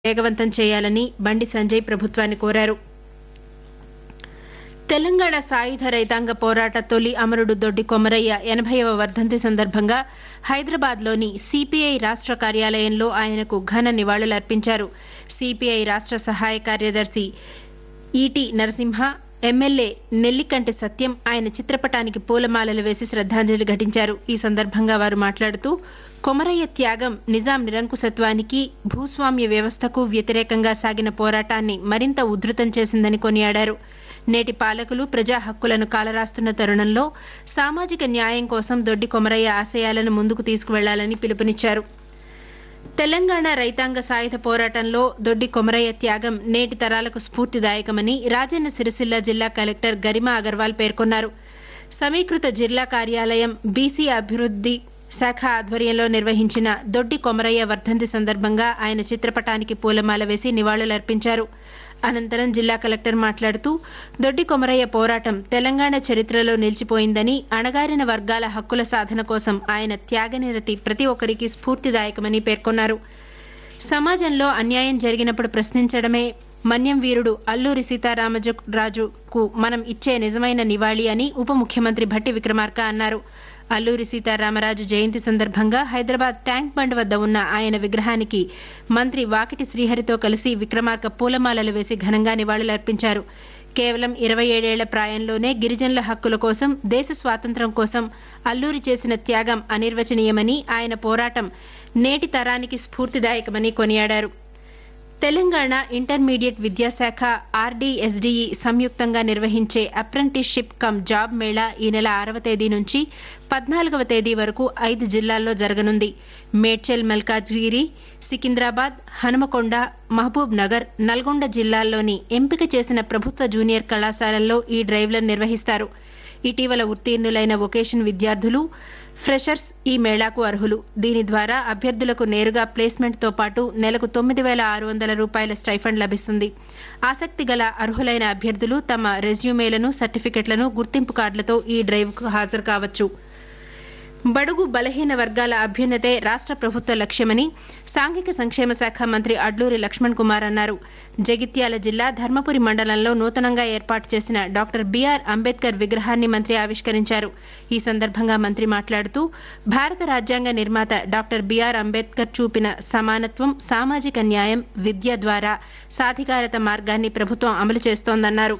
వేగవంతం చేయాలని బండి సంజయ్ ప్రభుత్వాన్ని కోరారు తెలంగాణ సాయుధ రైతాంగ పోరాట తొలి అమరుడు దొడ్డి కొమరయ్య ఎనభైవ వర్ధంతి సందర్భంగా హైదరాబాద్లోని సిపిఐ రాష్ట కార్యాలయంలో ఆయనకు ఘన నివాళులర్పించారు సిపిఐ రాష్ట సహాయ కార్యదర్శి ఈటి నరసింహ ఎమ్మెల్యే నెల్లికంటి సత్యం ఆయన చిత్రపటానికి పూలమాలలు వేసి శ్రద్దాంజలి ఘటించారు ఈ సందర్భంగా వారు మాట్లాడుతూ కొమరయ్య త్యాగం నిజాం నిరంకుశత్వానికి భూస్వామ్య వ్యవస్థకు వ్యతిరేకంగా సాగిన పోరాటాన్ని మరింత ఉధృతం చేసిందని కొనియాడారు నేటి పాలకులు ప్రజా హక్కులను కాలరాస్తున్న తరుణంలో సామాజిక న్యాయం కోసం దొడ్డి కొమరయ్య ఆశయాలను ముందుకు తీసుకువెళ్లాలని పిలుపునిచ్చారు తెలంగాణ రైతాంగ సాయుధ పోరాటంలో దొడ్డి కొమరయ్య త్యాగం నేటి తరాలకు స్ఫూర్తిదాయకమని రాజన్న సిరిసిల్ల జిల్లా కలెక్టర్ గరిమా అగర్వాల్ పేర్కొన్నారు సమీకృత జిల్లా కార్యాలయం బీసీ అభివృద్ది శాఖ ఆధ్వర్యంలో నిర్వహించిన దొడ్డి కొమరయ్య వర్ధంతి సందర్భంగా ఆయన చిత్రపటానికి పూలమాల వేసి నివాళులర్పించారు అనంతరం జిల్లా కలెక్టర్ మాట్లాడుతూ దొడ్డి కొమరయ్య పోరాటం తెలంగాణ చరిత్రలో నిలిచిపోయిందని అణగారిన వర్గాల హక్కుల సాధన కోసం ఆయన త్యాగనిరతి ప్రతి ఒక్కరికి స్ఫూర్తిదాయకమని పేర్కొన్నారు సమాజంలో అన్యాయం జరిగినప్పుడు ప్రశ్నించడమే మన్యం వీరుడు అల్లూరి సీతారామరాజుకు మనం ఇచ్చే నిజమైన నివాళి అని ఉప ముఖ్యమంత్రి భట్టి విక్రమార్క అన్నారు అల్లూరి సీతారామరాజు జయంతి సందర్భంగా హైదరాబాద్ ట్యాంక్ బండ్ వద్ద ఉన్న ఆయన విగ్రహానికి మంత్రి వాకిటి శ్రీహరితో కలిసి విక్రమార్క పూలమాలలు వేసి ఘనంగా నివాళులర్పించారు కేవలం ఇరవై ఏడేళ్ల ప్రాయంలోనే గిరిజనుల హక్కుల కోసం దేశ స్వాతంత్ర్యం కోసం అల్లూరి చేసిన త్యాగం అనిర్వచనీయమని ఆయన పోరాటం నేటి తరానికి స్ఫూర్తిదాయకమని కొనియాడారు తెలంగాణ ఇంటర్మీడియట్ విద్యాశాఖ ఆర్డీఎస్డీఈ సంయుక్తంగా నిర్వహించే అప్రెంటిస్షిప్ కమ్ జాబ్ మేళా ఈ నెల ఆరవ తేదీ నుంచి పద్నాలుగవ తేదీ వరకు ఐదు జిల్లాల్లో జరగనుంది మేడ్చల్ మల్కాజ్గిరి సికింద్రాబాద్ హనుమకొండ మహబూబ్ నగర్ నల్గొండ జిల్లాల్లోని ఎంపిక చేసిన ప్రభుత్వ జూనియర్ కళాశాలల్లో ఈ డ్రైవ్లను నిర్వహిస్తారు ఇటీవల ఉత్తీర్ణులైన వొకేషన్ విద్యార్థులు ఫ్రెషర్స్ ఈ మేళాకు అర్హులు దీని ద్వారా అభ్యర్థులకు నేరుగా ప్లేస్మెంట్తో పాటు నెలకు తొమ్మిది వేల ఆరు వందల రూపాయల స్టైఫండ్ లభిస్తుంది ఆసక్తి గల అర్హులైన అభ్యర్థులు తమ రెజ్యూమేలను సర్టిఫికెట్లను గుర్తింపు కార్డులతో ఈ డ్రైవ్కు హాజరు కావచ్చు బడుగు బలహీన వర్గాల అభ్యున్నతే రాష్ట ప్రభుత్వ లక్ష్యమని సాంఘిక సంక్షేమ శాఖ మంత్రి అడ్లూరి లక్ష్మణ్ కుమార్ అన్నారు జగిత్యాల జిల్లా ధర్మపురి మండలంలో నూతనంగా ఏర్పాటు చేసిన డాక్టర్ బీఆర్ అంబేద్కర్ విగ్రహాన్ని మంత్రి ఆవిష్కరించారు ఈ సందర్భంగా మంత్రి మాట్లాడుతూ భారత రాజ్యాంగ నిర్మాత డాక్టర్ బీఆర్ అంబేద్కర్ చూపిన సమానత్వం సామాజిక న్యాయం విద్య ద్వారా సాధికారత మార్గాన్ని ప్రభుత్వం అమలు చేస్తోందన్నారు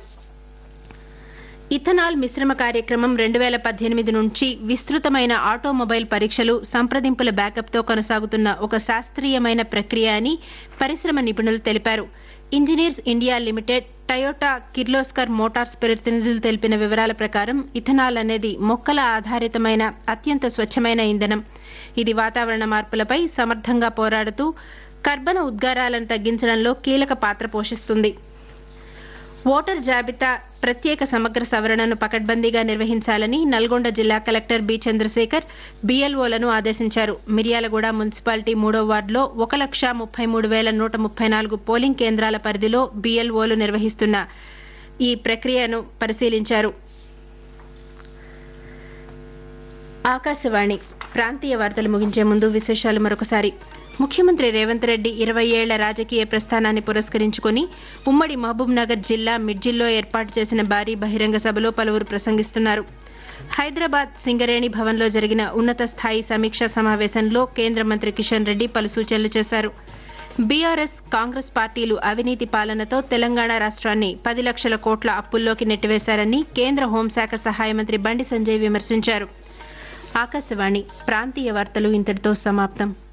ఇథనాల్ మిశ్రమ కార్యక్రమం రెండు వేల పద్దెనిమిది నుంచి విస్తృతమైన ఆటోమొబైల్ పరీక్షలు సంప్రదింపుల బ్యాకప్తో కొనసాగుతున్న ఒక శాస్త్రీయమైన ప్రక్రియ అని పరిశ్రమ నిపుణులు తెలిపారు engineers India limited Toyota Kirloskar Motors ప్రతినిధులు తెలిపిన వివరాల ప్రకారం ఇథనాల్ అనేది మొక్కల ఆధారితమైన అత్యంత స్వచ్ఛమైన ఇంధనం ఇది వాతావరణ మార్పులపై సమర్థంగా పోరాడుతూ కర్బన ఉద్గారాలను తగ్గించడంలో కీలక పాత్ర పోషిస్తుంది ఓటర్ జాబితా ప్రత్యేక సమగ్ర సవరణను పకడ్బందీగా నిర్వహించాలని నల్గొండ జిల్లా కలెక్టర్ బి చంద్రశేఖర్ బీఎల్ఓలను ఆదేశించారు మిర్యాలగూడ మున్సిపాలిటీ మూడో వార్డులో ఒక లక్ష ముప్పై మూడు వేల నూట ముప్పై నాలుగు పోలింగ్ కేంద్రాల పరిధిలో బీఎల్ఓలు నిర్వహిస్తున్న ఈ ప్రక్రియను పరిశీలించారు ఆకాశవాణి ప్రాంతీయ వార్తలు ముగించే ముందు విశేషాలు మరొకసారి ముఖ్యమంత్రి రేవంత్ రెడ్డి ఇరవై ఏళ్ల రాజకీయ ప్రస్థానాన్ని పురస్కరించుకుని ఉమ్మడి మహబూబ్ నగర్ జిల్లా మిడ్జిల్లో ఏర్పాటు చేసిన భారీ బహిరంగ సభలో పలువురు ప్రసంగిస్తున్నారు హైదరాబాద్ సింగరేణి భవన్లో జరిగిన ఉన్నత స్థాయి సమీక్షా సమావేశంలో కేంద్ర మంత్రి కిషన్ రెడ్డి పలు సూచనలు చేశారు బీఆర్ఎస్ కాంగ్రెస్ పార్టీలు అవినీతి పాలనతో తెలంగాణ రాష్ట్రాన్ని పది లక్షల కోట్ల అప్పుల్లోకి నెట్టివేశారని కేంద్ర హోంశాఖ సహాయ మంత్రి బండి సంజయ్ విమర్శించారు ఆకాశవాణి ప్రాంతీయ వార్తలు ఇంతటితో సమాప్తం